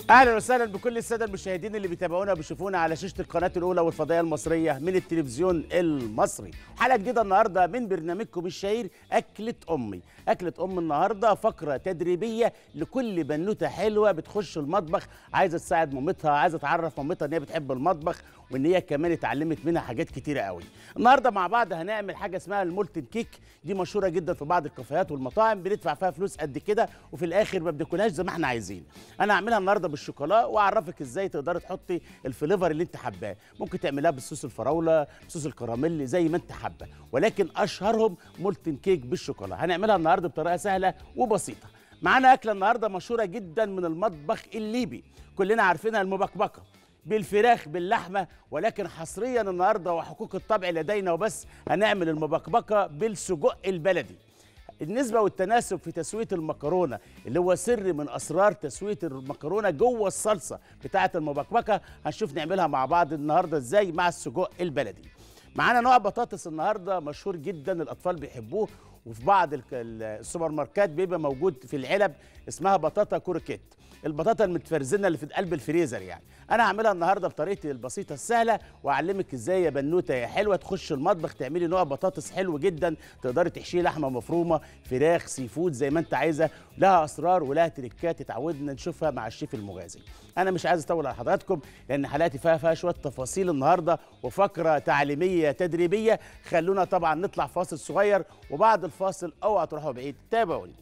اهلا وسهلا بكل الساده المشاهدين اللي بيتابعونا وبيشوفونا على شاشه القناه الاولى والفضائيه المصريه من التلفزيون المصري حلقه جديده النهارده من برنامجكم الشهير اكله امي اكله ام النهارده فقره تدريبيه لكل بنوته حلوه بتخش المطبخ عايزه تساعد مامتها عايزه تعرف مامتها ان هي بتحب المطبخ وان هي كمان اتعلمت منها حاجات كتيره قوي النهارده مع بعض هنعمل حاجه اسمها المولتن كيك دي مشهوره جدا في بعض الكافيهات والمطاعم بندفع فيها فلوس قد كده وفي الاخر ما بناكلهاش زي ما احنا عايزين انا هعملها النهارده بالشوكولا واعرفك ازاي تقدري تحطي الفليفر اللي انت حباه ممكن تعملها بالصوص الفراوله بصوص الكراميل زي ما انت حابه ولكن اشهرهم مولتن كيك بالشوكولا هنعملها النهارده بطريقه سهله وبسيطه معانا اكله النهارده مشهوره جدا من المطبخ الليبي كلنا عارفينها المبكبكه بالفراخ باللحمه ولكن حصريا النهارده وحقوق الطبع لدينا وبس هنعمل المبكبكه بالسجق البلدي النسبة والتناسب في تسوية المكرونة اللي هو سر من أسرار تسوية المكرونة جوه الصلصة بتاعة المبكبكة هنشوف نعملها مع بعض النهاردة ازاي مع السجق البلدي معانا نوع بطاطس النهاردة مشهور جدا الأطفال بيحبوه وفي بعض الك- السوبر ماركات بيبقى موجود في العلب اسمها بطاطا كوركيت البطاطا المتفرزنه اللي في قلب الفريزر يعني انا هعملها النهارده بطريقتي البسيطه السهله واعلمك ازاي يا بنوته يا حلوه تخش المطبخ تعملي نوع بطاطس حلو جدا تقدري تحشيه لحمه مفرومه فراخ سي فود زي ما انت عايزه لها اسرار ولها تريكات اتعودنا نشوفها مع الشيف المغازي انا مش عايز اطول على حضراتكم لان حلقتي فيها فيها شويه تفاصيل النهارده وفقره تعليميه تدريبيه خلونا طبعا نطلع فاصل صغير وبعد الفاصل اوعى تروحوا بعيد تابعوني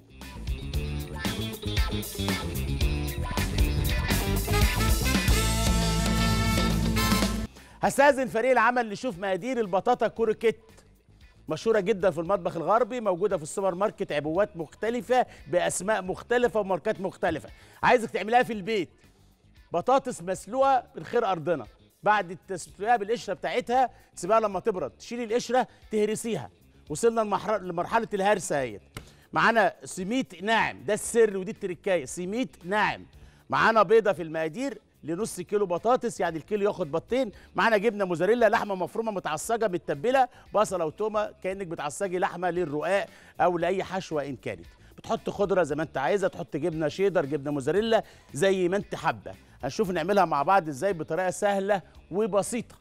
هستاذن فريق العمل نشوف مقادير البطاطا كوركيت مشهورة جدا في المطبخ الغربي موجودة في السوبر ماركت عبوات مختلفة بأسماء مختلفة وماركات مختلفة عايزك تعملها في البيت بطاطس مسلوقة من خير أرضنا بعد تسلقها بالقشرة بتاعتها تسيبها لما تبرد تشيلي القشرة تهرسيها وصلنا لمحر- لمرحلة الهرسة اهيت معانا سميت ناعم ده السر ودي التركاية سميت ناعم معانا بيضة في المقادير لنص كيلو بطاطس يعني الكيلو ياخد بطين معانا جبنه موزاريلا لحمه مفرومه متعصجه متبله بصله وتومه كانك بتعصجي لحمه للرقاق او لاي حشوه ان كانت بتحط خضره زي ما انت عايزه تحط جبنه شيدر جبنه موزاريلا زي ما انت حابه هنشوف نعملها مع بعض ازاي بطريقه سهله وبسيطه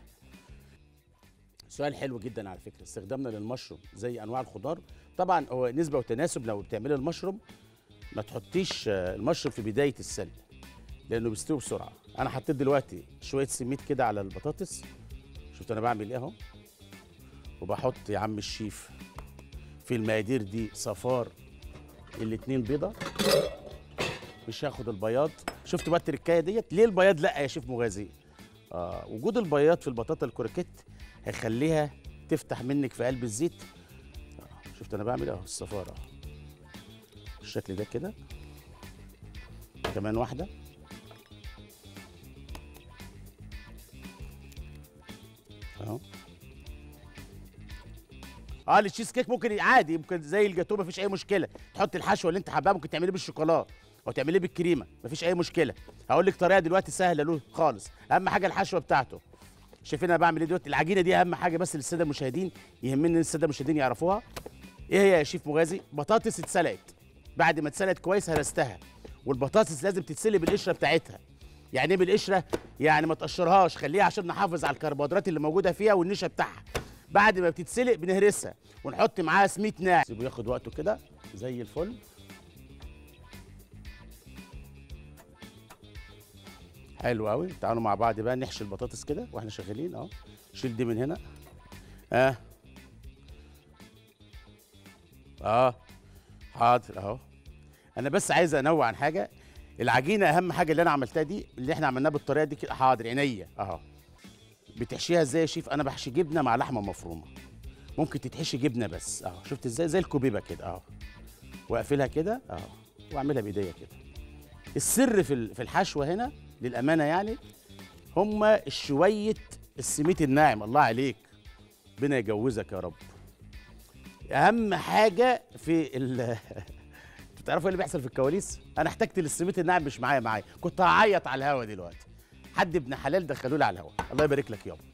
سؤال حلو جدا على فكره استخدامنا للمشروم زي انواع الخضار طبعا هو نسبه وتناسب لو بتعملي المشروم ما تحطيش آه، المشروم في بدايه السلق لانه بيستوي بسرعه انا حطيت دلوقتي شويه سميد كده على البطاطس شفت انا بعمل ايه اهو وبحط يا عم الشيف في المقادير دي صفار الاتنين بيضه مش هاخد البياض شفت بقى التركايه ديت ليه البياض لا يا شيف مغازي آه وجود البياض في البطاطا الكروكيت هيخليها تفتح منك في قلب الزيت آه شفت انا بعمل ايه اهو الصفار اهو بالشكل ده كده كمان واحده اهو اه التشيز كيك ممكن عادي ممكن زي الجاتوه مفيش اي مشكله تحط الحشوه اللي انت حابها ممكن تعمليه بالشوكولاته او تعمليه بالكريمه مفيش اي مشكله هقول لك طريقه دلوقتي سهله له خالص اهم حاجه الحشوه بتاعته شايفين انا بعمل ايه دلوقتي العجينه دي اهم حاجه بس للساده المشاهدين يهمني ان الساده المشاهدين يعرفوها ايه هي يا شيف مغازي بطاطس اتسلقت بعد ما اتسلقت كويس هرستها والبطاطس لازم تتسلق بالقشره بتاعتها يعني ايه بالقشره يعني ما تقشرهاش خليها عشان نحافظ على الكربوهيدرات اللي موجوده فيها والنشا بتاعها بعد ما بتتسلق بنهرسها ونحط معاها سميد ناعم سيبه ياخد وقته كده زي الفل حلو قوي تعالوا مع بعض بقى نحشي البطاطس كده واحنا شغالين اهو شيل دي من هنا اه اه حاضر اهو انا بس عايز انوع عن حاجه العجينه اهم حاجه اللي انا عملتها دي اللي احنا عملناها بالطريقه دي كده حاضر عينيا اهو بتحشيها ازاي يا شيف انا بحشي جبنه مع لحمه مفرومه ممكن تتحشي جبنه بس اهو شفت ازاي زي الكوبيبه كده اهو واقفلها كده اهو واعملها بايديا كده السر في ال- في الحشوه هنا للامانه يعني هما شويه السميت الناعم الله عليك ربنا يجوزك يا رب اهم حاجه في ال انتوا بتعرفوا ايه اللي بيحصل في الكواليس انا احتجت للسميت الناعم مش معايا معايا كنت هعيط على الهوا دلوقتي حد ابن حلال دخلوه لي على الهوا الله يبارك لك يابا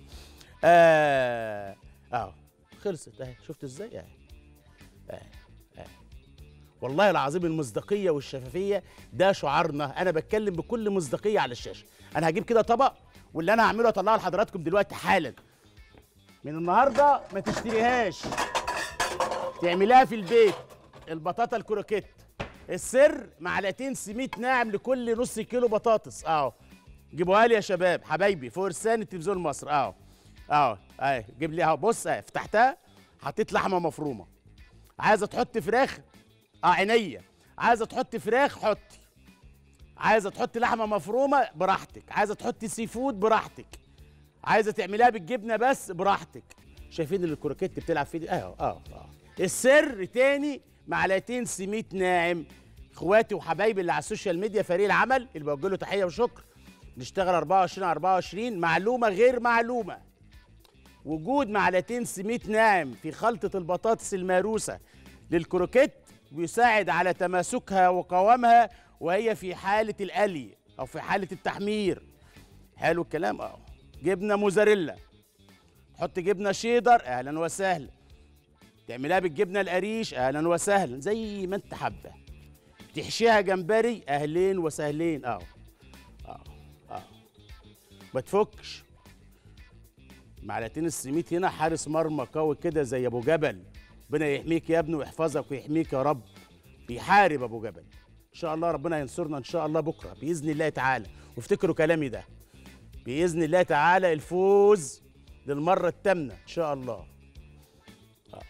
اه اهو خلصت اهي شفت ازاي اهي اهي اهي والله العظيم المصداقيه والشفافيه ده شعارنا انا بتكلم بكل مصداقيه على الشاشه انا هجيب كده طبق واللي انا هعمله اطلعه لحضراتكم دلوقتي حالا من النهارده ما تشتريهاش تعملها في البيت البطاطا الكروكيت السر معلقتين سميد ناعم لكل نص كيلو بطاطس اهو جيبوها لي يا شباب حبايبي فرسان التلفزيون مصر اهو اهو اهي جيب لي اهو بص اهي فتحتها حطيت لحمه مفرومه عايزه تحط فراخ اه عينيا عايزه تحط فراخ حطي عايزه تحط لحمه مفرومه براحتك عايزه تحطي سي فود براحتك عايزه تعمليها بالجبنه بس براحتك شايفين اللي الكروكيت بتلعب فيه دي اه اه اه السر تاني معلقتين سميد ناعم اخواتي وحبايبي اللي على السوشيال ميديا فريق العمل اللي بوجه له تحيه وشكر نشتغل 24 على 24 معلومه غير معلومه وجود معلقتين سميد ناعم في خلطه البطاطس المهروسه للكروكيت بيساعد على تماسكها وقوامها وهي في حاله القلي او في حاله التحمير حلو الكلام اه جبنه موزاريلا تحط جبنه شيدر اهلا وسهلا تعملها بالجبنه القريش اهلا وسهلا زي ما انت حابه تحشيها جمبري اهلين وسهلين اه اه اه ما تفكش معلقتين السميت هنا حارس مرمى قوي كده زي ابو جبل ربنا يحميك يا ابني ويحفظك ويحميك يا رب بيحارب ابو جبل ان شاء الله ربنا ينصرنا ان شاء الله بكره باذن الله تعالى وافتكروا كلامي ده باذن الله تعالى الفوز للمره الثامنه ان شاء الله آه.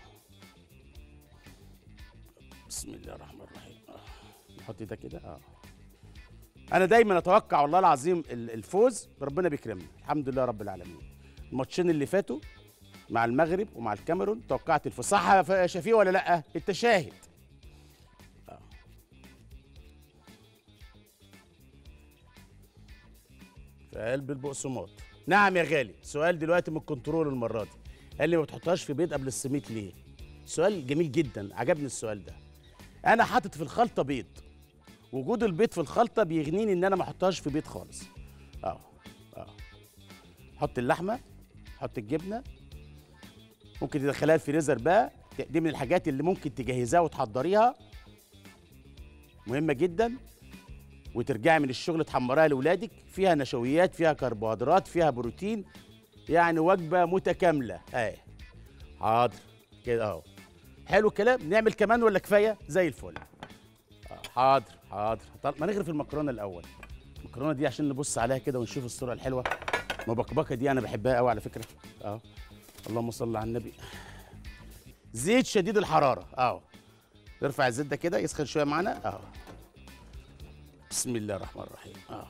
بسم الله الرحمن الرحيم آه. نحط ده كده اه انا دايما اتوقع والله العظيم ال- الفوز ربنا بيكرمنا الحمد لله رب العالمين الماتشين اللي فاتوا مع المغرب ومع الكاميرون توقعت الفوز صح يا ف- يا شفيق ولا لا انت شاهد آه. في قلب البقسماط نعم يا غالي سؤال دلوقتي من الكنترول المره دي قال لي ما بتحطهاش في بيض قبل السميت ليه سؤال جميل جدا عجبني السؤال ده انا حاطط في الخلطه بيض وجود البيض في الخلطه بيغنيني ان انا ما احطهاش في بيض خالص اه اه حط اللحمه حط الجبنه ممكن تدخلها الفريزر بقى دي من الحاجات اللي ممكن تجهزها وتحضريها مهمه جدا وترجعي من الشغل تحمريها لاولادك فيها نشويات فيها كربوهيدرات فيها بروتين يعني وجبه متكامله اهي حاضر كده اهو حلو الكلام نعمل كمان ولا كفايه زي الفل آه، حاضر حاضر طب ما نغرف المكرونه الاول المكرونه دي عشان نبص عليها كده ونشوف الصوره الحلوه مبكبكه دي انا بحبها قوي على فكره اه اللهم صل على النبي زيت شديد الحراره اهو نرفع الزيت ده كده يسخن شويه معانا اهو بسم الله الرحمن الرحيم اه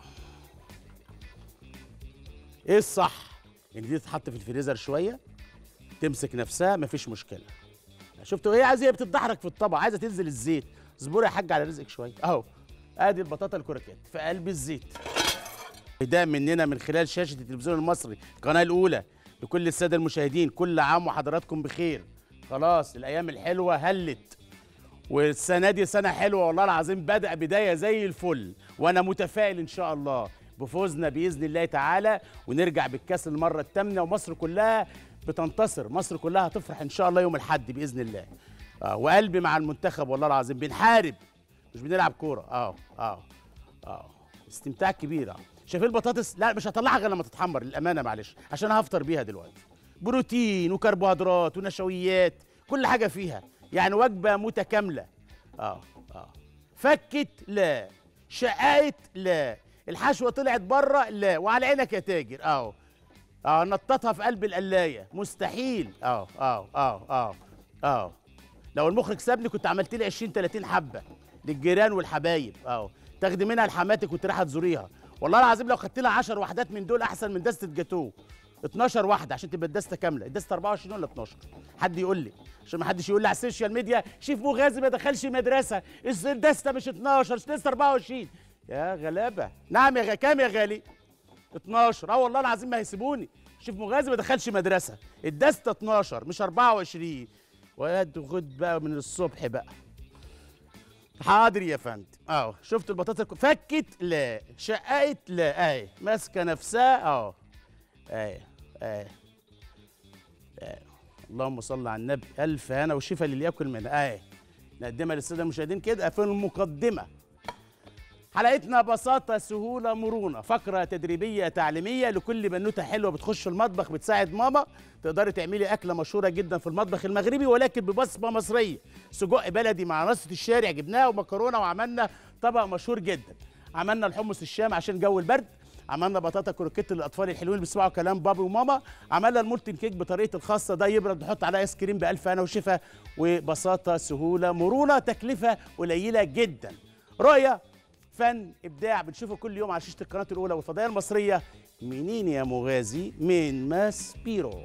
ايه الصح ان دي تتحط في الفريزر شويه تمسك نفسها مفيش مشكله شفتوا ايه عايزه هي بتتدحرج في الطبق عايزه تنزل الزيت اصبري يا حاج على رزقك شويه اهو ادي البطاطا الكروكيت في قلب الزيت ده مننا من خلال شاشه التلفزيون المصري القناه الاولى لكل الساده المشاهدين كل عام وحضراتكم بخير خلاص الايام الحلوه هلت والسنه دي سنه حلوه والله العظيم بدا بدايه زي الفل وانا متفائل ان شاء الله بفوزنا باذن الله تعالى ونرجع بالكاس المره الثامنه ومصر كلها بتنتصر مصر كلها هتفرح ان شاء الله يوم الاحد باذن الله آه وقلبي مع المنتخب والله العظيم بنحارب مش بنلعب كوره اه اه اه استمتاع كبير اه شايفين البطاطس لا مش هطلعها غير لما تتحمر للامانه معلش عشان هفطر بيها دلوقتي بروتين وكربوهيدرات ونشويات كل حاجه فيها يعني وجبه متكامله اه اه فكت لا شقايت لا الحشوه طلعت بره لا وعلى عينك يا تاجر اهو اه نططها في قلب القلايه مستحيل اه اه اه اه اه لو المخرج سابني كنت عملت لي 20 30 حبه للجيران والحبايب اه تاخدي منها لحماتك وانت رايحه تزوريها والله العظيم لو خدت لها 10 وحدات من دول احسن من دسته جاتوه 12 واحده عشان تبقى الدسته كامله الدسته 24 ولا 12 حد يقول لي عشان ما حدش يقول لي على السوشيال ميديا شيف مغازي ما دخلش مدرسه الدسته مش 12 الدسته 24 يا غلابه نعم يا غ... كام يا غالي 12 اه والله العظيم ما هيسيبوني شيف مغازي ما دخلش مدرسه الدسته 12 مش 24 واد خد بقى من الصبح بقى حاضر يا فندم اه شفت البطاطا الك- فكت لا شققت لا اهي ماسكه نفسها اه اهي اهي اهي اللهم صل على النبي الف هنا وشفا للي ياكل منها اهي نقدمها للساده المشاهدين كده في المقدمه حلقتنا بساطة سهولة مرونة فقرة تدريبية تعليمية لكل بنوتة حلوة بتخش المطبخ بتساعد ماما تقدري تعملي أكلة مشهورة جدا في المطبخ المغربي ولكن ببصمة مصرية سجق بلدي مع رصة الشارع جبناها ومكرونة وعملنا طبق مشهور جدا عملنا الحمص الشام عشان جو البرد عملنا بطاطا كروكيت للاطفال الحلوين اللي بيسمعوا كلام بابا وماما عملنا المولتن كيك بطريقه الخاصه ده يبرد نحط عليه ايس كريم بالف هنا وشفا وبساطه سهوله مرونه تكلفه قليله جدا رؤيه فن ابداع بنشوفه كل يوم على شاشه القناه الاولى والفضائيه المصريه منين يا مغازي من ماس بيرو